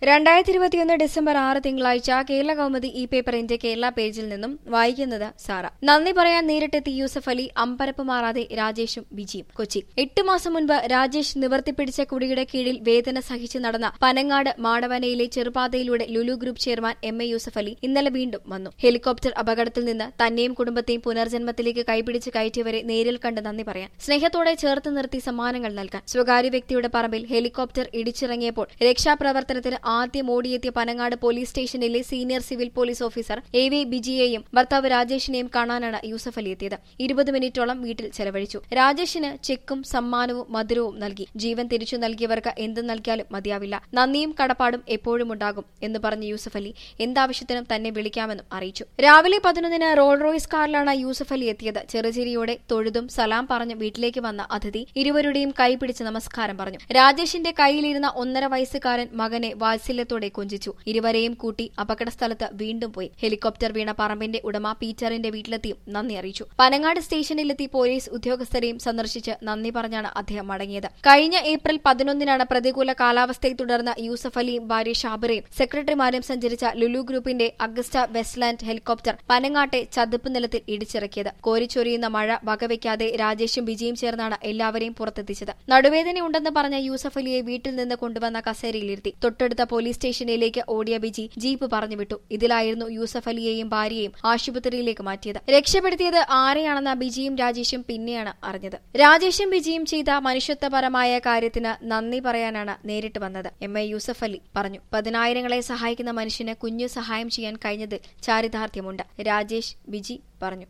രണ്ടായിരത്തി ഇരുപത്തിയൊന്ന് ഡിസംബർ ആറ് തിങ്കളാഴ്ച കേരള കൗമുദി ഈ പേപ്പറിന്റെ കേരള പേജിൽ നിന്നും വായിക്കുന്നത് സാറ നന്ദി പറയാൻ നേരിട്ടെത്തി യൂസഫ് അലി അമ്പരപ്പ് മാറാതെ രാജേഷും വിജിയും കൊച്ചി എട്ട് മാസം മുൻപ് രാജേഷ് നിവർത്തിപ്പിടിച്ച കുടിയുടെ കീഴിൽ വേദന സഹിച്ച് നടന്ന പനങ്ങാട് മാടവനയിലെ ചെറുപാതയിലൂടെ Lulu group chairman M A Yusuf Ali ഇന്നലെ വീണ്ടും വന്നു ഹെലികോപ്റ്റർ അപകടത്തിൽ നിന്ന് തന്നെയും കുടുംബത്തെയും പുനർജന്മത്തിലേക്ക് കൈപിടിച്ച് കയറ്റിയവരെ നേരിൽ കണ്ട് നന്ദി പറയാൻ സ്നേഹത്തോടെ ചേർത്ത് നിർത്തി സമ്മാനങ്ങൾ നൽകാൻ സ്വകാര്യ വ്യക്തിയുടെ പറമ്പിൽ ഹെലികോപ്റ്റർ ഇടിച്ചിറങ്ങിയപ്പോൾ രക്ഷാപ്രവർത്തനത്തിന് ആദ്യം ഓടിയെത്തിയ പനങ്ങാട് പോലീസ് സ്റ്റേഷനിലെ senior civil police officer A V ബിജിയെയും ഭർത്താവ് രാജേഷിനെയും കാണാനാണ് യൂസഫ് അലി എത്തിയത് ഇരുപത് മിനിറ്റോളം വീട്ടിൽ ചെലവഴിച്ചു രാജേഷിന് ചെക്കും സമ്മാനവും മധുരവും നൽകി ജീവൻ തിരിച്ചു നൽകിയവർക്ക് എന്ത് നൽകിയാലും മതിയാവില്ല നന്ദിയും കടപ്പാടും എപ്പോഴും ഉണ്ടാകും എന്ന് പറഞ്ഞ യൂസഫ് അലി എന്താവശ്യത്തിനും തന്നെ വിളിക്കാമെന്നും അറിയിച്ചു രാവിലെ പതിനൊന്നിന് റോൾ റോയ്സ് കാറിലാണ് യൂസഫ് അലി എത്തിയത് ചെറുചിരിയോടെ തൊഴുതും സലാം പറഞ്ഞ് വീട്ടിലേക്ക് വന്ന അതിഥി ഇരുവരുടെയും കൈപിടിച്ച് നമസ്കാരം പറഞ്ഞു രാജേഷിന്റെ കയ്യിലിരുന്ന ഒന്നര വയസ്സുകാരൻ മകനെ വാത്സല്യത്തോടെ കൊഞ്ചിച്ചു ഇരുവരെയും കൂട്ടി അപകടസ്ഥലത്ത് വീണ്ടും പോയി ഹെലികോപ്റ്റർ വീണ പറമ്പിന്റെ ഉടമ പീറ്ററിന്റെ വീട്ടിലെത്തിയും നന്ദി അറിയിച്ചു പനങ്ങാട് സ്റ്റേഷനിലെത്തി പോലീസ് ഉദ്യോഗസ്ഥരെയും സന്ദർശിച്ച് നന്ദി പറഞ്ഞാണ് അദ്ദേഹം മടങ്ങിയത് കഴിഞ്ഞ ഏപ്രിൽ പതിനൊന്നിനാണ് പ്രതികൂല കാലാവസ്ഥയെ തുടർന്ന് യൂസഫ് അലിയും ഭാര്യ ഷാബിറയും സെക്രട്ടറിമാരും സഞ്ചരിച്ച ലുലു ഗ്രൂപ്പിന്റെ അഗസ്റ്റ വെസ്റ്റ്ലാൻഡ് ഹെലികോപ്റ്റർ പനങ്ങാട്ടെ ചതുപ്പ് നിലത്തിൽ ഇടിച്ചിറക്കിയത് കോരിച്ചൊരിയുന്ന മഴ വകവയ്ക്കാതെ രാജേഷും വിജയും ചേർന്നാണ് എല്ലാവരെയും പുറത്തെത്തിച്ചത് നടുവേദനയുണ്ടെന്ന് പറഞ്ഞ യൂസഫ് അലിയെ വീട്ടിൽ നിന്ന് കൊണ്ടുവന്ന കസേരയിലിരുത്തി തൊട്ടടുത്ത പോലീസ് സ്റ്റേഷനിലേക്ക് ഓടിയ ബിജി ജീപ്പ് പറഞ്ഞുവിട്ടു ഇതിലായിരുന്നു യൂസഫ് അലിയെയും ഭാര്യയെയും ആശുപത്രിയിലേക്ക് മാറ്റിയത് രക്ഷപ്പെടുത്തിയത് ആരെയാണെന്ന ബിജിയും രാജേഷും പിന്നെയാണ് അറിഞ്ഞത് രാജേഷും ബിജിയും ചെയ്ത മനുഷ്യത്വപരമായ കാര്യത്തിന് നന്ദി പറയാനാണ് നേരിട്ട് വന്നത് എം എ യൂസഫ് അലി പറഞ്ഞു പതിനായിരങ്ങളെ സഹായിക്കുന്ന മനുഷ്യന് കുഞ്ഞു സഹായം ചെയ്യാൻ കഴിഞ്ഞതിൽ ചാരിതാർത്ഥ്യമുണ്ട് രാജേഷ് ബിജി പറഞ്ഞു